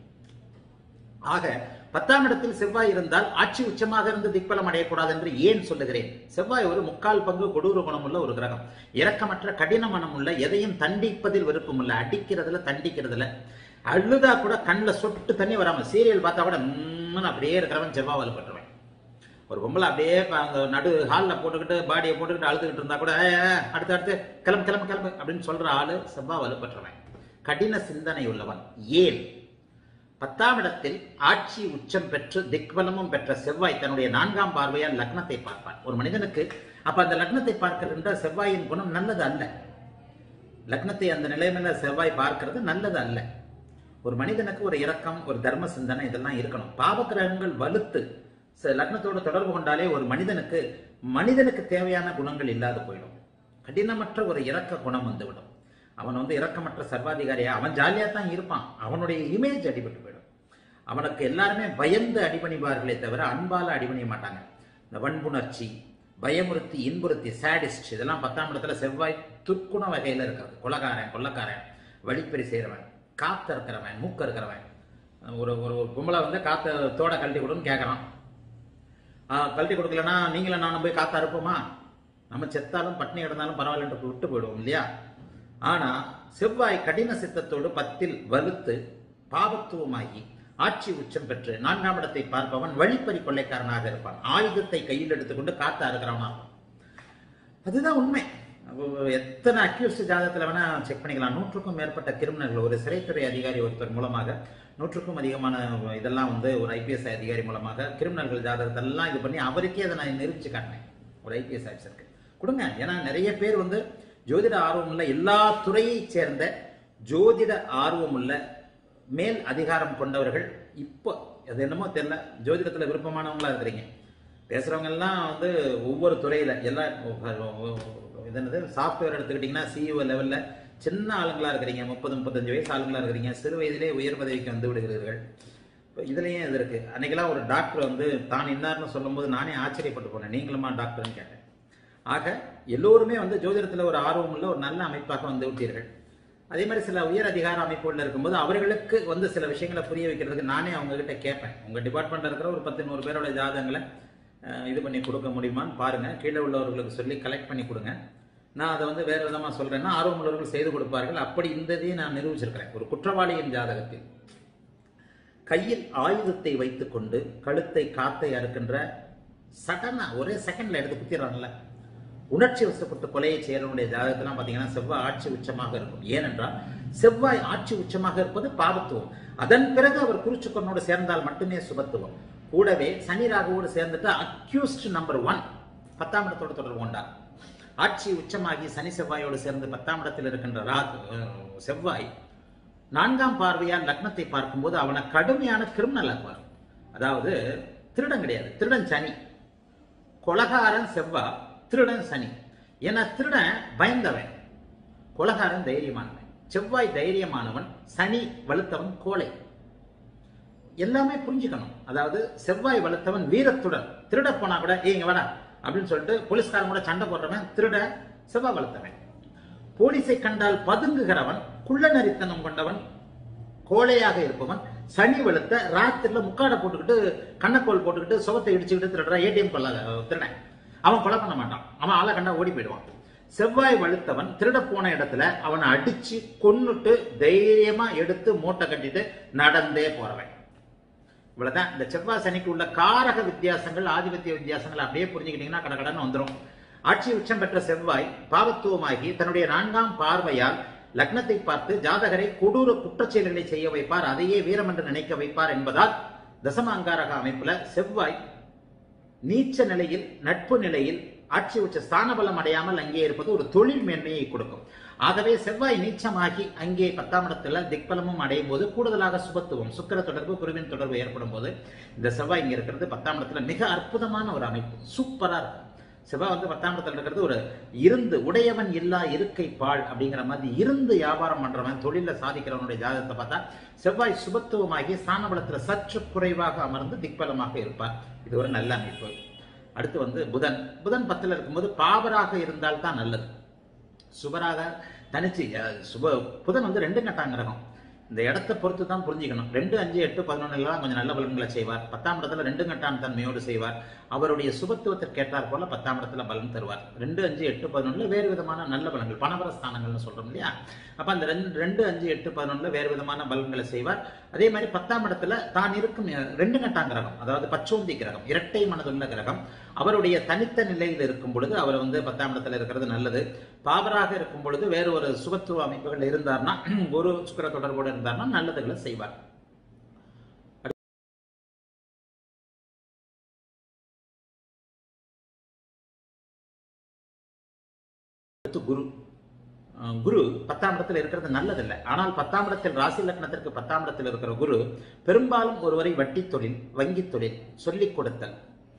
ஆக பத்தாம் இடத்தில் செவ்வாய் இருந்தால் ஆட்சி உச்சமாக இருந்து திக்பலம் அடையக்கூடாது என்று ஏன் சொல்லுகிறேன் செவ்வாய் ஒரு முக்கால் பங்கு கொடூர குணமுள்ள ஒரு கிரகம் இரக்கமற்ற கடின மனமுள்ள எதையும் தண்டிப்பதில் விருப்பமுள்ள அடிக்கிறதுல தண்டிக்கிறதுல அழுதா கூட கண்ணில் சொட்டு தண்ணி வராம சீரியல் பார்த்தா கூட ம்னு அப்படியே இருக்கிறவன் செவ்வாய் வலுப்பட்டுருவேன் ஒரு பொம்பளை அப்படியே ப- அந்த நடு ஹாலில் போட்டுக்கிட்டு பாடியை போட்டுக்கிட்டு அழுதுகிட்டு இருந்தா கூட "ஏய், ஏய், அடுத்து அடுத்து கிளம்பு கிளம்பு கிளம்பு அப்படின்னு சொல்ற ஆளு செவ்வாய் வலுப்பற்றவன் கடின சிந்தனை உள்ளவன் ஏன் பத்தாம் இடத்தில் ஆட்சி உச்சம் பெற்று திக்பலமும் பெற்ற செவ்வாய் தன்னுடைய நான்காம் பார்வையால் லக்னத்தை பார்ப்பான் ஒரு மனிதனுக்கு அப்ப அந்த லக்னத்தை பார்க்கின்ற செவ்வாயின் குணம் நல்லது அல்ல லக்னத்தை அந்த நிலைமையில செவ்வாய் பார்க்கிறது நல்லது அல்ல ஒரு மனிதனுக்கு ஒரு இரக்கம் ஒரு தர்ம சிந்தனை இதெல்லாம் இருக்கணும் பாவ கிரகங்கள் வலுத்து ச- லக்னத்தோடு தொடர்பு கொண்டாலே ஒரு மனிதனுக்கு மனிதனுக்கு தேவையான குணங்கள் இல்லாது போயிடும் கடினமற்ற ஒரு இரக்க குணம் வந்துவிடும் அவன் வந்து இரக்கமற்ற சர்வாதிகாரியா அவன் ஜாலியா தான் இருப்பான் அவனுடைய இமேஜ் அடிபட்டு போயிடும் அவனுக்கு எல்லாருமே பயந்து அடிபணிவார்களே தவிர அன்பால அடிபணிய மாட்டாங்க இந்த வன்புணர்ச்சி பயமுறுத்தி இன்புறுத்தி சாடிஸ்ட் இதெல்லாம் பத்தாம் இடத்துல செவ்வாய் துர்க்குண வகையில இருக்கிறது கொலகாரன் கொள்ளக்காரன் வழிப்பறி செய்கிறவன் காத்த இருக்கிறவன் மூக்க இருக்கிறவன் ஒரு ஒரு ஒரு பொம்பளை வந்து காத்த தோட கழட்டி கொடுன்னு கேட்கறான் ஆஹ் கழட்டி கொடுக்கலன்னா நீங்களும் நானும் போய் காத்தா இருப்போமா நம்ம செத்தாலும் பட்னி கிடந்தாலும் பரவாயில்லன்ட்டு விட்டு போயிடுவோம் இல்லையா ஆனா செவ்வாய் கடின சித்தத்தோடு பத்தில் வலுத்து பாபத்துவமாகி ஆட்சி உச்சம் பெற்று நான்காம் இடத்தை பார்ப்பவன் வழிப்பறி கொள்ளைக்காரனாக இருப்பான் ஆயுதத்தை கையில் எடுத்துக்கொண்டு காத்தா இருக்கிறவனா இருப்பான். அதுதான் உண்மை அப்போ எத்தனை அக்யூஸ்ட் ஜாதகத்தில் வேணா செக் பண்ணிக்கலாம் நூற்றுக்கும் மேற்பட்ட கிரிமினல்கள் ஒரு சிறைத்துறை அதிகாரி ஒருத்தர் மூலமாக நூற்றுக்கும் அதிகமான இதெல்லாம் வந்து ஒரு ஐபிஎஸ் அதிகாரி மூலமாக கிரிமினல்கள் ஜாதகத்தெல்லாம் இது பண்ணி அவருக்கே அதை நான் நிரூபிச்சு காட்டினேன் ஒரு ஐபிஎஸ் ஆஃபீஸருக்கு கொடுங்க ஏன்னா நிறைய பேர் வந்து ஜோதிட ஆர்வம் உள்ள எல்லா துறையைச் சேர்ந்த ஜோதிட ஆர்வம் உள்ள மேல் அதிகாரம் கொண்டவர்கள் இப்போ அது என்னமோ தெரியல ஜோதிடத்துல விருப்பமானவங்களா இருக்கிறீங்க பேசுறவங்க எல்லாம் வந்து ஒவ்வொரு துறையில எல்லா இது என்னது சாஃப்ட்வேர் எடுத்துக்கிட்டிங்கன்னா சிஇஓ லெவல்ல சின்ன ஆளுங்களா இருக்கிறீங்க முப்பது முப்பத்தஞ்சு வயசு ஆளுங்களா இருக்கிறீங்க சிறு வயதிலே உயர் பதவிக்கு வந்து விடுகிறீர்கள் இப்போ இதுலயும் இது இருக்கு அன்னைக்கெல்லாம் ஒரு டாக்டர் வந்து தான் இன்னார்னு சொல்லும்போது நானே ஆச்சரியப்பட்டு போனேன் நீங்களுமா டாக்டர்னு கேட்டேன் ஆக எல்லோருமே வந்து ஜோதிடத்துல ஒரு ஆர்வம் உள்ள ஒரு நல்ல அமைப்பாக வந்து விட்டீர்கள் அதே மாதிரி சில உயர் அதிகார அமைப்புகளில் இருக்கும்போது அவர்களுக்கு வந்து சில விஷயங்களை புரிய வைக்கிறதுக்கு நானே அவங்க கிட்ட கேட்பேன் உங்க டிபார்ட்மெண்ட்ல இருக்கிற ஒரு பத்து நூறு பேரோட ஜாதகங்களை அஹ், இது பண்ணி கொடுக்க முடியுமான்னு பாருங்க கீழே உள்ளவர்களுக்கு சொல்லி கலெக்ட் பண்ணி கொடுங்க நான் அதை வந்து வேறு விதமாக சொல்றேன்னா ஆர்வம் உள்ளவர்கள் செய்து கொடுப்பார்கள் அப்படி இந்த இதையும் நான் நிரூபிச்சிருக்கிறேன் ஒரு குற்றவாளியின் ஜாதகத்தில் கையில் ஆயுதத்தை வைத்துக்கொண்டு கழுத்தை காத்தை அறுக்கின்ற சடனா ஒரே செகண்ட்ல எடுத்து குத்திடுறாங்கல்ல உணர்ச்சி வசப்பட்டு கொலையை செய்யறவனுடைய ஜாதகத்தெல்லாம் பார்த்தீங்கன்னா செவ்வாய் ஆட்சி உச்சமாக இருக்கும் ஏனென்றால் செவ்வாய் ஆட்சி உச்சமாக இருப்பது பாவத்துவம் அதன் பிறகு அவர் குறிச்சுக்கொன்னோடு சேர்ந்தால் மட்டுமே சுபத்துவம் கூடவே சனி ராகுவோடு சேர்ந்துட்டு அக்யூஸ்ட் நம்பர் ஒன் பத்தாம் இடத்தோடு தொடர்பு கொண்டார் ஆட்சி உச்சமாகி சனி செவ்வாயோடு சேர்ந்து பத்தாம் இடத்தில் இருக்கின்ற ராகு அஹ், செவ்வாய் நான்காம் பார்வையால் லக்னத்தை பார்க்கும்போது அவனை கடுமையான கிரிமினல் ஆக்குவார் அதாவது திருடன் கிடையாது திருடன் சனி கொலகாரன் செவ்வா திருடன் சனி ஏன்னா திருடன் பயந்தவன் கொலகாரன் தைரியமானவன் செவ்வாய் தைரியமானவன் சனி வலுத்தவன் கோழை எல்லாமே புரிஞ்சுக்கணும் அதாவது செவ்வாய் வலுத்தவன் வீரத்துடன் திருட போனா கூட ஏய் இங்க வாடா அப்படின்னு சொல்லிட்டு போலீஸ்காரன் கூட சண்டை போடுறவன் திருட செவ்வாய் வலுத்தவன் போலீஸை கண்டால் பதுங்குகிறவன் குள்ளநரித்தனம் கொண்டவன் கோழையாக இருப்பவன் சனி வெளுத்த ராத்திரில முக்காடை போட்டுக்கிட்டு கண்ணக்கோல் போட்டுக்கிட்டு சுகத்தை இடிச்சுக்கிட்டு திருடுறான் ஏடிஎம் கொள்ள திருடன் அவன் கொலை பண்ண மாட்டான் அவன் ஆளை கண்டா ஓடி போயிடுவான் செவ்வாய் வலுத்தவன் திருட போன இடத்துல அவனை அடிச்சு கொன்னுட்டு தைரியமா எடுத்து மூட்டை கட்டிட்டு நடந்தே போறவன் இவ்வளவுதான் இந்த செவ்வாய் சனிக்கு உள்ள காரக வித்தியாசங்கள் ஆதிபத்திய வித்தியாசங்கள் அப்படியே புரிஞ்சுக்கிட்டீங்கன்னா கடகடன்னு வந்துடும் ஆட்சி உச்சம் பெற்ற செவ்வாய் பாவத்துவமாகி தன்னுடைய நான்காம் பார்வையால் லக்னத்தை பார்த்து ஜாதகரை கொடூர குற்றச்செயல்களை செய்ய வைப்பார் அதையே வீரம் என்று நினைக்க வைப்பார் என்பதால் தசம அங்காரக அமைப்புல செவ்வாய் நீச்ச நிலையில் நட்பு நிலையில் ஆட்சி உச்ச ஸ்தான பலம் அடையாமல் அங்கே இருப்பது ஒரு தொழில் மேன்மையை கொடுக்கும் ஆகவே செவ்வாய் நீச்சமாகி அங்கே பத்தாம் இடத்துல திக்பலமும் அடையும் போது கூடுதலாக சுபத்துவம் சுக்கிர தொடர்பு குருவின் தொடர்பு ஏற்படும் போது இந்த செவ்வாய் இங்க இருக்கிறது பத்தாம் இடத்துல மிக அற்புதமான ஒரு அமைப்பு சூப்பரா இருக்கும் செவ்வாய் வந்து பத்தாம் இடத்துல இருக்கிறது ஒரு இருந்து உடையவன் இல்லா இருக்கை பாழ் அப்படிங்கிற மாதிரி இருந்து வியாபாரம் பண்றவன் தொழில சாதிக்கிறவனுடைய ஜாதகத்தை பார்த்தா செவ்வாய் சுபத்துவமாகி ஸ்தானபலத்துல சற்று குறைவாக அமர்ந்து திக்பலமாக இருப்பார் இது ஒரு நல்ல அமைப்பு அடுத்து வந்து புதன் புதன் பத்துல இருக்கும்போது பாவராக இருந்தால் தான் நல்லது சுபராக தனிச்சு அஹ், சுப புதன் வந்து ரெண்டு கட்டாங்க கிரகம் இந்த இடத்தை பொறுத்து தான் புரிஞ்சுக்கணும் ரெண்டு அஞ்சு எட்டு பதினொன்னுல தான் கொஞ்சம் நல்ல பலன்களை செய்வார் பத்தாம் இடத்துல ரெண்டு கட்டான் தன்மையோடு செய்வார் அவருடைய சுபத்துவத்திற்கு ஏற்றார் போல பத்தாம் இடத்துல பலன் தருவார் ரெண்டு அஞ்சு எட்டு பதினொன்னுல வேறு விதமான நல்ல பலன்கள் பணபர ஸ்தானங்கள்னு சொல்றோம் இல்லையா அப்ப அந்த ரெண்டு ரெண்டு அஞ்சு எட்டு பதினொன்னுல வேறு விதமான பலன்களை செய்வார் அதே மாதிரி பத்தாம் இடத்துல தான் இருக்கும் அஹ், ரெண்டு கட்டான் கிரகம் அதாவது பச்சோந்தி கிரகம் இரட்டை மனதுள்ள கிரகம் அவருடைய தனித்த நிலையில் இருக்கும் பொழுது அவர் வந்து பத்தாம் இடத்துல இருக்கிறது நல்லது பாவராக இருக்கும் பொழுது வேறு ஒரு சுபத்துவ அமைப்புகள் இருந்தார்னா குரு சுக்கிர தொடர்போடு இருந்தார்னா நல்லதுகளை செய்வார் அடுத்து குரு அஹ் குரு பத்தாம் இடத்துல இருக்கிறது நல்லதில்லை ஆனால் பத்தாம் இடத்தில் ராசி லக்னத்திற்கு பத்தாம் இடத்தில் இருக்கிற குரு பெரும்பாலும் ஒருவரை வட்டி தொழில் வங்கி தொழில் சொல்லிக் கொடுத்தல்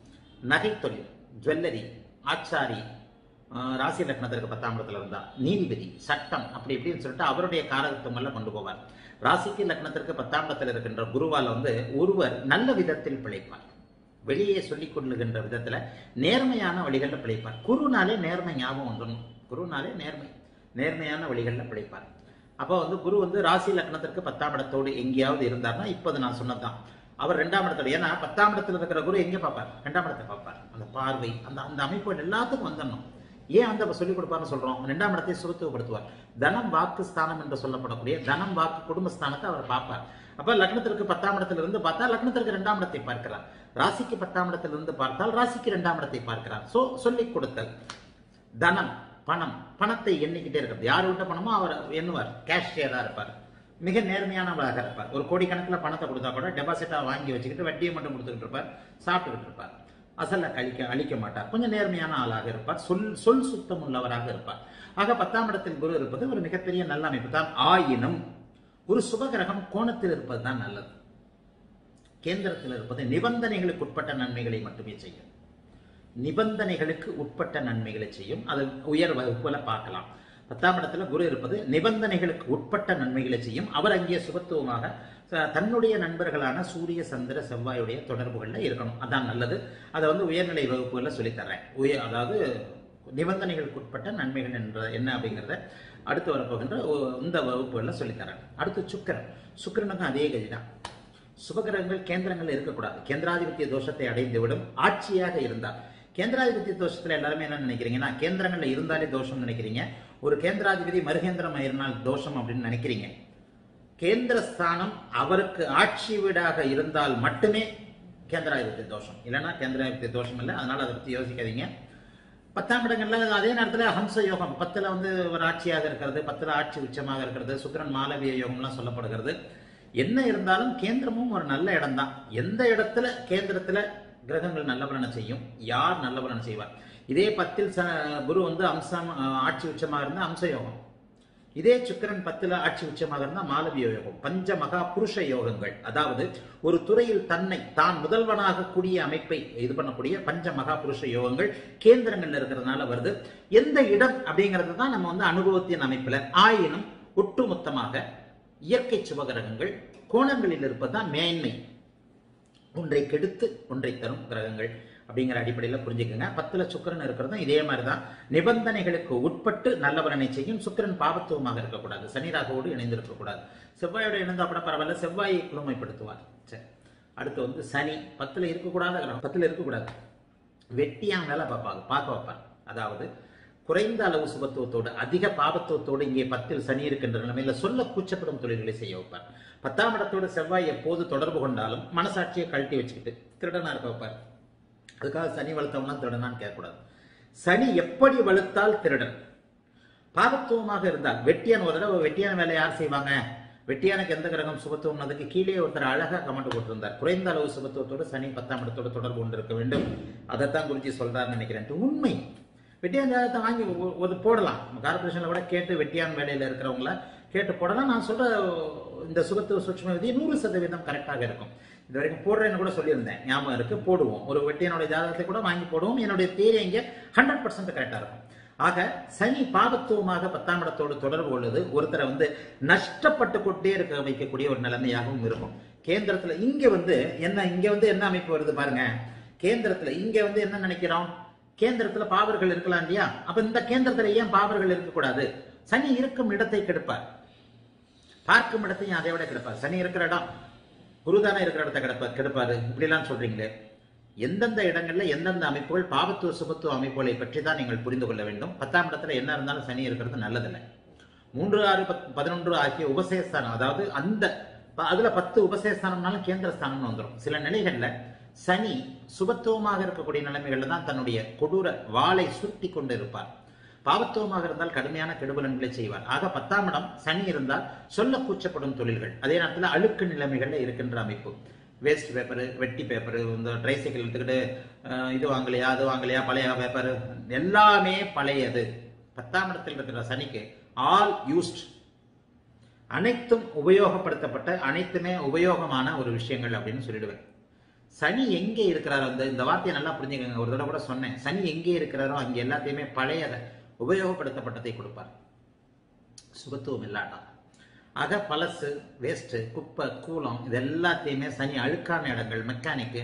நகை தொழில் ஜுவல்லரி ஆச்சாரி அஹ் ராசி லக்னத்திற்கு பத்தாம் இடத்துல இருந்தா நீதிபதி சட்டம் அப்படி இப்படின்னு சொல்லிட்டு அவருடைய காரகத்துவம் எல்லாம் கொண்டு போவார் ராசிக்கு லக்னத்திற்கு பத்தாம் இடத்தில் இருக்கின்ற குருவால் வந்து ஒருவர் நல்ல விதத்தில் பிழைப்பார் வெளியே சொல்லிக் கொள்ளுகின்ற விதத்துல நேர்மையான வழிகளில் பிழைப்பார் குருனாலே நேர்மை ஞாபகம் வந்துடணும் குருனாலே நேர்மை நேர்மையான வழிகளில் பிழைப்பார் அப்போ வந்து குரு வந்து ராசி லக்னத்திற்கு பத்தாம் இடத்தோடு எங்கேயாவது இருந்தார்னா இப்போது நான் சொன்னதுதான் அவர் ரெண்டாம் இடத்தோடு ஏன்னா பத்தாம் இடத்துல இருக்கிற குரு எங்க பார்ப்பார் ரெண்டாம் இடத்தை பார்ப்பார் அந்த பார்வை அந்த அந்த அமைப்புகள் எல்லாத்துக்கும் வந்துடணும் ஏன் அந்த சொல்லிக் கொடுப்பார்னு சொல்றோம் ரெண்டாம் இடத்தை சுருத்துவப்படுத்துவார் தனம் வாக்கு ஸ்தானம் என்று சொல்லப்படக்கூடிய தனம் வாக்கு குடும்பஸ்தானத்தை அவர் பார்ப்பார் அப்ப லக்னத்திற்கு பத்தாம் இடத்துல இருந்து பார்த்தா லக்னத்திற்கு இரண்டாம் இடத்தை பார்க்கிறார் ராசிக்கு பத்தாம் இடத்துல இருந்து பார்த்தால் ராசிக்கு இரண்டாம் இடத்தை பார்க்கிறார் சோ சொல்லிக் கொடுத்தல் தனம் பணம் பணத்தை எண்ணிக்கிட்டே இருக்கிறது யார் விட்ட பணமோ அவர் எண்ணுவார் கேஷியரா இருப்பார் மிக நேர்மையானவராக இருப்பார் ஒரு கோடிக்கணக்கில் பணத்தை கொடுத்தா கூட டெபாசிட்டா வாங்கி வச்சுக்கிட்டு வட்டியை மட்டும் கொடுத்துக்கிட்டு இருப்பார் சாப்பிட்டுக்கிட்டு இருப்பார் அசல்ல கழிக்க அழிக்க மாட்டார் கொஞ்சம் நேர்மையான ஆளாக இருப்பார் சொல் சொல் சுத்தம் உள்ளவராக இருப்பார் ஆக பத்தாம் இடத்தில் குரு இருப்பது ஒரு மிகப்பெரிய நல்ல அமைப்பு தான் ஆயினும் ஒரு சுபகிரகம் கோணத்தில் இருப்பது தான் நல்லது கேந்திரத்தில் இருப்பது நிபந்தனைகளுக்கு உட்பட்ட நன்மைகளை மட்டுமே செய்யும் நிபந்தனைகளுக்கு உட்பட்ட நன்மைகளை செய்யும் அது உயர் வகுப்புல பார்க்கலாம் பத்தாம் இடத்துல குரு இருப்பது நிபந்தனைகளுக்கு உட்பட்ட நன்மைகளை செய்யும் அவர் அங்கே சுபத்துவமாக அஹ், தன்னுடைய நண்பர்களான சூரிய சந்திர செவ்வாயுடைய தொடர்புகள்ல இருக்கணும் அதான் நல்லது அதை வந்து உயர்நிலை வகுப்புகளில் சொல்லித்தர்றேன் உயர் அதாவது நிபந்தனைகளுக்கு உட்பட்ட நன்மைகள் என்ற என்ன அப்படிங்கிறத அடுத்து வரப்போகின்ற ஒ- இந்த வகுப்புகளில் சொல்லித்தரேன் அடுத்து சுக்கிரன் சுக்கிரனுக்கும் அதே கதிதான் சுபகிரகங்கள் கேந்திரங்கள் இருக்கக்கூடாது கேந்திராதிபத்திய தோஷத்தை அடைந்து விடும் ஆட்சியாக இருந்தால் கேந்திராதிபத்திய தோஷத்துல எல்லாருமே என்ன நினைக்கிறீங்கன்னா கேந்திரங்கள்ல இருந்தாலே தோஷம் நினைக்கிறீங்க ஒரு கேந்திராதிபதி மறுகேந்திரம் ஆயிருந்தால் தோஷம் அப்படின்னு நினைக்கிறீங்க கேந்திரஸ்தானம் அவருக்கு ஆட்சி வீடாக இருந்தால் மட்டுமே கேந்திராதிபத்திய தோஷம் இல்லைன்னா கேந்திராதிபத்திய தோஷம் இல்லை அதனால அதை பத்தி யோசிக்காதீங்க பத்தாம் இடங்கள்ல அதே நேரத்துல ஹம்ச யோகம் பத்துல வந்து ஒரு ஆட்சியாக இருக்கிறது பத்துல ஆட்சி உச்சமாக இருக்கிறது சுக்கிரன் மாலவிய யோகம்லாம் சொல்லப்படுகிறது என்ன இருந்தாலும் கேந்திரமும் ஒரு நல்ல இடம்தான் எந்த இடத்துல கேந்திரத்துல கிரகங்கள் நல்ல பலனை செய்யும் யார் நல்ல பலனை செய்வார் இதே பத்தில் ச- குரு வந்து அம்சம் அஹ், ஆட்சி உச்சமாக இருந்தா அம்ச யோகம் இதே சுக்கிரன் பத்துல ஆட்சி உச்சமாக இருந்தா மாலவிய யோகம் பஞ்ச மகா புருஷ யோகங்கள் அதாவது ஒரு துறையில் தன்னை தான் முதல்வனாக கூடிய அமைப்பை இது பண்ணக்கூடிய பஞ்ச மகா புருஷ யோகங்கள் கேந்திரங்கள்ல இருக்கிறதுனால வருது எந்த இடம் அப்படிங்கிறது தான் நம்ம வந்து அனுபவத்தின் அமைப்புல ஆயினும் ஒட்டுமொத்தமாக இயற்கை சுபகிரகங்கள் கோணங்களில் இருப்பதுதான் மேன்மை ஒன்றை கெடுத்து ஒன்றை தரும் கிரகங்கள் அப்படிங்கிற அடிப்படையில் புரிஞ்சுக்கோங்க பத்துல சுக்கிரன் இருக்கிறதும் இதே மாதிரி தான் நிபந்தனைகளுக்கு உட்பட்டு நல்ல பலனை செய்யும் சுக்கிரன் பாவத்துவமாக இருக்கக்கூடாது சனி ராகுவோடு இணைந்திருக்கக்கூடாது செவ்வாயோட இணைந்தா கூட பரவாயில்ல செவ்வாயை குளுமைப்படுத்துவார் சரி அடுத்து வந்து சனி பத்துல இருக்கக்கூடாத கிரகம் பத்துல இருக்கக்கூடாது வெட்டியா வேலை பார்ப்பாங்க பார்க்க வைப்பார் அதாவது குறைந்த அளவு சுபத்துவத்தோடு அதிக பாபத்துவத்தோடு இங்கே பத்தில் சனி இருக்கின்ற நிலைமையில சொல்ல கூச்சப்படும் தொழில்களை செய்ய வைப்பார் பத்தாம் இடத்தோடு செவ்வாய் எப்போது தொடர்பு கொண்டாலும் மனசாட்சியை கழட்டி வச்சுக்கிட்டு திருடனா இருக்க வைப்பார் அதுக்காக சனி வளர்த்தவனா திருடனான்னு கேட்கக்கூடாது சனி எப்படி வலுத்தால் திருடன் பாபத்துவமாக இருந்தால் வெட்டியான் ஒரு தடவை வெட்டியான வேலை யார் செய்வாங்க வெட்டியானுக்கு எந்த கிரகம் சுபத்துவம் அதுக்கு கீழே ஒருத்தர் அழகா கமெண்ட் போட்டிருந்தார் குறைந்த அளவு சுபத்துவத்தோடு சனி பத்தாம் இடத்தோடு தொடர்பு கொண்டு இருக்க வேண்டும் அதைத்தான் குருஜி சொல்றாருன்னு நினைக்கிறேன் உண்மை வெட்டியான் ஜாதகத்தை வாங்கி ஒ- ஒரு போடலாம் கார்பரேஷன்ல கூட கேட்டு வெட்டியான் வேலையில இருக்கிறவங்கள கேட்டு போடலாம் நான் சொல்ற இந்த சுபத்துவ சூட்சும விதி நூறு சதவீதம் கரெக்டாக இருக்கும் இது வரைக்கும் போடுறேன்னு கூட சொல்லியிருந்தேன் ஞாபகம் இருக்கு போடுவோம் ஒரு வெட்டியனுடைய ஜாதகத்தை கூட வாங்கி போடுவோம் என்னுடைய தேரி இங்க ஹண்ட்ரட் பர்சன்ட் கரெக்டா இருக்கும் ஆக சனி பாபத்துவமாக பத்தாம் இடத்தோடு தொடர்பு கொள்வது ஒருத்தரை வந்து நஷ்டப்பட்டு கொண்டே இருக்க வைக்கக்கூடிய ஒரு நிலைமையாகவும் இருக்கும் கேந்திரத்துல இங்க வந்து என்ன இங்க வந்து என்ன அமைப்பு வருது பாருங்க கேந்திரத்துல இங்க வந்து என்ன நினைக்கிறோம் கேந்திரத்துல பாவர்கள் இருக்கலாம் இல்லையா அப்ப இந்த கேந்திரத்துல ஏன் பாவர்கள் இருக்கக்கூடாது சனி இருக்கும் இடத்தை கெடுப்பார் பார்க்கும் இடத்தையும் அதை விட கெடுப்பார் சனி இருக்கிற இடம் குருதானம் இருக்கிற இடத்தை கெடுப்பார் கெடுப்பாரு இப்படிலாம் சொல்றீங்களே எந்தெந்த இடங்கள்ல எந்தெந்த அமைப்புகள் பாவத்துவ சுபத்துவ அமைப்புகளை பற்றி தான் நீங்கள் புரிந்து கொள்ள வேண்டும் பத்தாம் இடத்துல என்ன இருந்தாலும் சனி இருக்கிறது நல்லதில்லை மூன்று ஆறு பத் பதினொன்று ஆகிய உபசேஸ்தானம் அதாவது அந்த ப- அதுல பத்து உபசேஸ்தானம்னாலும் கேந்திர ஸ்தானம்னு வந்துடும் சில நிலைகள்ல சனி சுபத்துவமாக இருக்கக்கூடிய நிலைமைகள்ல தான் தன்னுடைய கொடூர வாளை சுட்டி கொண்டு இருப்பார் பாவத்துவமாக இருந்தால் கடுமையான கெடுபலன்களை செய்வார் ஆக பத்தாம் இடம் சனி இருந்தால் சொல்ல கூச்சப்படும் தொழில்கள் அதே நேரத்தில் அழுக்கு நிலைமைகள்ல இருக்கின்ற அமைப்பு வேஸ்ட் பேப்பர் வெட்டி பேப்பர் இந்த ட்ரைசைக்கிள் எடுத்துக்கிட்டு அஹ், இது வாங்கலையா அது வாங்கலையா பழைய பேப்பர் எல்லாமே பழையது பத்தாம் இடத்தில் இருக்கிற சனிக்கு ஆல் யூஸ்ட் அனைத்தும் உபயோகப்படுத்தப்பட்ட அனைத்துமே உபயோகமான ஒரு விஷயங்கள் அப்படின்னு சொல்லிடுவேன் சனி எங்கே இருக்கிறாரோ அந்த இந்த வார்த்தையை நல்லா புரிஞ்சுக்கங்க ஒரு தடவை கூட சொன்னேன் சனி எங்கே இருக்கிறாரோ அங்கே எல்லாத்தையுமே பழையத உபயோகப்படுத்தப்பட்டதை கொடுப்பார் சுபத்துவம் இல்லாட்டா ஆக பழசு வேஸ்ட் குப்பை கூலம் இது எல்லாத்தையுமே சனி அழுக்கான இடங்கள் மெக்கானிக்கு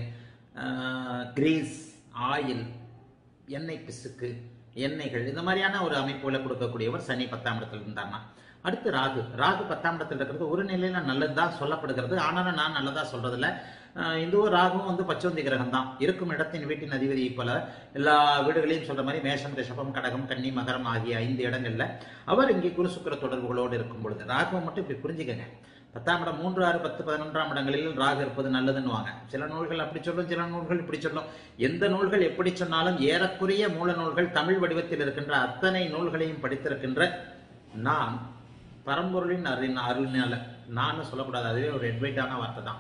கிரீஸ் ஆயில் எண்ணெய் பிசுக்கு எண்ணெய்கள் இந்த மாதிரியான ஒரு அமைப்புகளை கொடுக்கக்கூடியவர் சனி பத்தாம் இடத்துல இருந்தார்னா அடுத்து ராகு ராகு பத்தாம் இடத்துல இருக்கிறது ஒரு நிலையில நல்லதுதான் சொல்லப்படுகிறது ஆனாலும் நான் நல்லதா சொல்றதில்ல அஹ் இதுவும் ராகுவும் வந்து பச்சோந்தி கிரகம் தான் இருக்கும் இடத்தின் வீட்டின் அதிபதி போல எல்லா வீடுகளையும் சொல்ற மாதிரி மேஷம் ரிஷபம் கடகம் கன்னி மகரம் ஆகிய ஐந்து இடங்கள்ல அவர் இங்கே குரு சுக்கிர தொடர்புகளோடு இருக்கும் பொழுது ராகுவை மட்டும் இப்படி புரிஞ்சுக்கங்க பத்தாம் இடம் மூன்று ஆறு பத்து பதினொன்றாம் இடங்களில் ராகு இருப்பது நல்லதுன்னுவாங்க சில நூல்கள் அப்படி சொல்லும் சில நூல்கள் இப்படி சொல்லும் எந்த நூல்கள் எப்படி சொன்னாலும் ஏறக்குறைய மூல நூல்கள் தமிழ் வடிவத்தில் இருக்கின்ற அத்தனை நூல்களையும் படித்திருக்கின்ற நான் பரம்பொருளின் அருள் அருளினால நான் சொல்லக்கூடாது அதுவே ஒரு எட்வைட்டான வார்த்தை தான்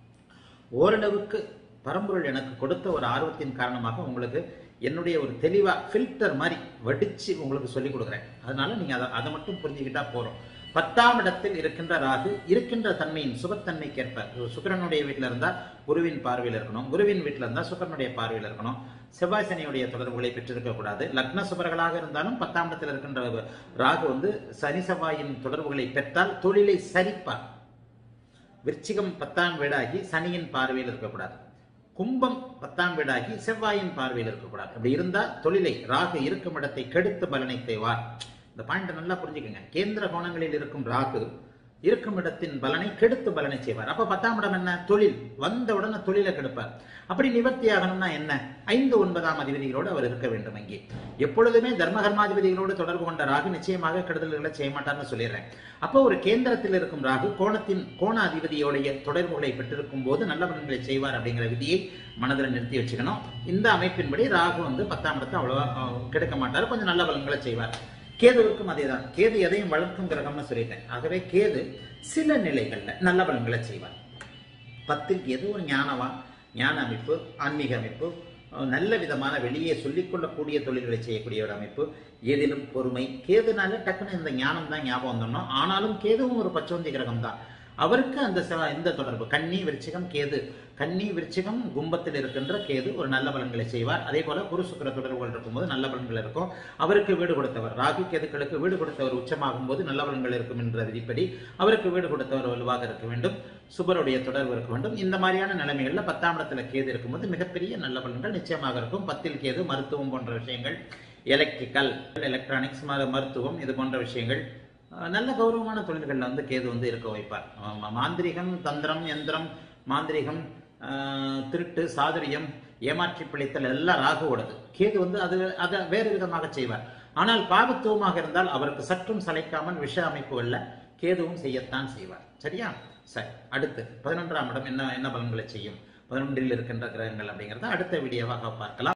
ஓரளவுக்கு பரம்பொருள் எனக்கு கொடுத்த ஒரு ஆர்வத்தின் காரணமாக உங்களுக்கு என்னுடைய ஒரு தெளிவா ஃபில்டர் மாதிரி வடிச்சு உங்களுக்கு சொல்லி கொடுக்குறேன் அதனால நீங்க அதை அதை மட்டும் புரிஞ்சுக்கிட்டா போறோம் பத்தாம் இடத்தில் இருக்கின்ற ராகு இருக்கின்ற தன்மையின் சுபத்தன்மைக்கேற்ப சுக்கிரனுடைய வீட்டில் இருந்தா குருவின் பார்வையில் இருக்கணும் குருவின் வீட்டில் இருந்தா சுக்கிரனுடைய பார்வையில் இருக்கணும் செவ்வாய் சனியுடைய தொடர்புகளை பெற்றிருக்க கூடாது லக்ன சுபர்களாக இருந்தாலும் பத்தாம் இடத்தில் இருக்கின்ற ராகு வந்து சனி செவ்வாயின் தொடர்புகளை பெற்றால் தொழிலை சரிப்பார் விருச்சிகம் பத்தாம் வீடாகி சனியின் பார்வையில் இருக்கக்கூடாது கும்பம் பத்தாம் வீடாகி செவ்வாயின் பார்வையில் இருக்கக்கூடாது அப்படி இருந்தா தொழிலை ராகு இருக்கும் இடத்தை கெடுத்து பலனை செய்வார் இந்த பாயிண்ட் நல்லா புரிஞ்சுக்கங்க கேந்திர கோணங்களில் இருக்கும் ராகு இருக்கும் இடத்தின் பலனை கெடுத்து பலனை செய்வார் அப்ப பத்தாம் இடம் என்ன தொழில் வந்த உடனே தொழிலை கெடுப்பார் அப்படி நிவர்த்தி ஆகணும்னா என்ன ஐந்து ஒன்பதாம் அதிபதிகளோடு அவர் இருக்க வேண்டும் அங்கே எப்பொழுதுமே தர்மகர்மாதிபதிகளோடு தொடர்பு கொண்ட ராகு நிச்சயமாக கெடுதல்களை செய்ய மாட்டார்னு சொல்லிடுறேன் அப்போ ஒரு கேந்திரத்தில் இருக்கும் ராகு கோணத்தின் கோண அதிபதியோடைய தொடர்புகளை பெற்றிருக்கும் போது நல்ல பலன்களை செய்வார் அப்படிங்கிற விதியை மனதில் நிறுத்தி வச்சுக்கணும் இந்த அமைப்பின்படி ராகு வந்து பத்தாம் இடத்தை அவ்வளவா அஹ், கெடுக்க மாட்டார் கொஞ்சம் நல்ல பலன்களை செய்வார் கேதுவுக்கும் அதேதான் கேது எதையும் வளர்க்கும் கிரகம்னு சொல்லிட்டேன் ஆகவே கேது சில நிலைகள்ல நல்ல பலன்களை செய்வார் பத்தில் ஏதோ ஒரு ஞானவா ஞான அமைப்பு ஆன்மீக அமைப்பு அஹ், நல்ல விதமான வெளியே சொல்லிக் கொள்ளக்கூடிய தொழில்களை செய்யக்கூடிய ஒரு அமைப்பு ஏதிலும் பொறுமை கேதுனால டக்குன்னு இந்த ஞானம் தான் ஞாபகம் வந்துடணும் ஆனாலும் கேதுவும் ஒரு பச்சோந்தி கிரகம் தான் அவருக்கு அந்த செவ- இந்த தொடர்பு கன்னி விருச்சிகம் கேது கன்னி விருச்சிகம் கும்பத்தில் இருக்கின்ற கேது ஒரு நல்ல பலன்களை செய்வார் அதே போல குரு சுக்கிர தொடர்புகள் இருக்கும்போது நல்ல பலன்கள் இருக்கும் அவருக்கு வீடு கொடுத்தவர் ராகு கேதுக்களுக்கு வீடு கொடுத்தவர் உச்சமாகும் போது நல்ல பலன்கள் இருக்கும் என்ற விதிப்படி அவருக்கு வீடு கொடுத்தவர் வலுவாக இருக்க வேண்டும் சுபருடைய தொடர்பு இருக்க வேண்டும் இந்த மாதிரியான நிலைமைகள்ல பத்தாம் இடத்துல கேது இருக்கும்போது மிகப்பெரிய நல்ல பலன்கள் நிச்சயமாக இருக்கும் பத்தில் கேது மருத்துவம் போன்ற விஷயங்கள் எலக்ட்ரிக்கல் எலக்ட்ரானிக்ஸ் மருத்துவம் இது போன்ற விஷயங்கள் அஹ், நல்ல கௌரவமான தொழில்கள்ல வந்து கேது வந்து இருக்க வைப்பார் ஆமா, மாந்திரிகம் தந்திரம் யந்திரம் மாந்திரிகம் அஹ், திருட்டு சாதுரியம் ஏமாற்றி பிழைத்தல் எல்லாம் ராகுவோடது கேது வந்து அது அதை வேறு விதமாக செய்வார் ஆனால் பாபத்துவமாக இருந்தால் அவருக்கு சற்றும் சளைக்காமல் விஷ அமைப்புகள்ல கேதுவும் செய்யத்தான் செய்வார் சரியா சரி அடுத்து பதினொன்றாம் இடம் என்ன என்ன பலன்களை செய்யும் பதினொன்றில் இருக்கின்ற கிரகங்கள் அப்படிங்கறத அடுத்த வீடியோவாக பார்க்கலாம்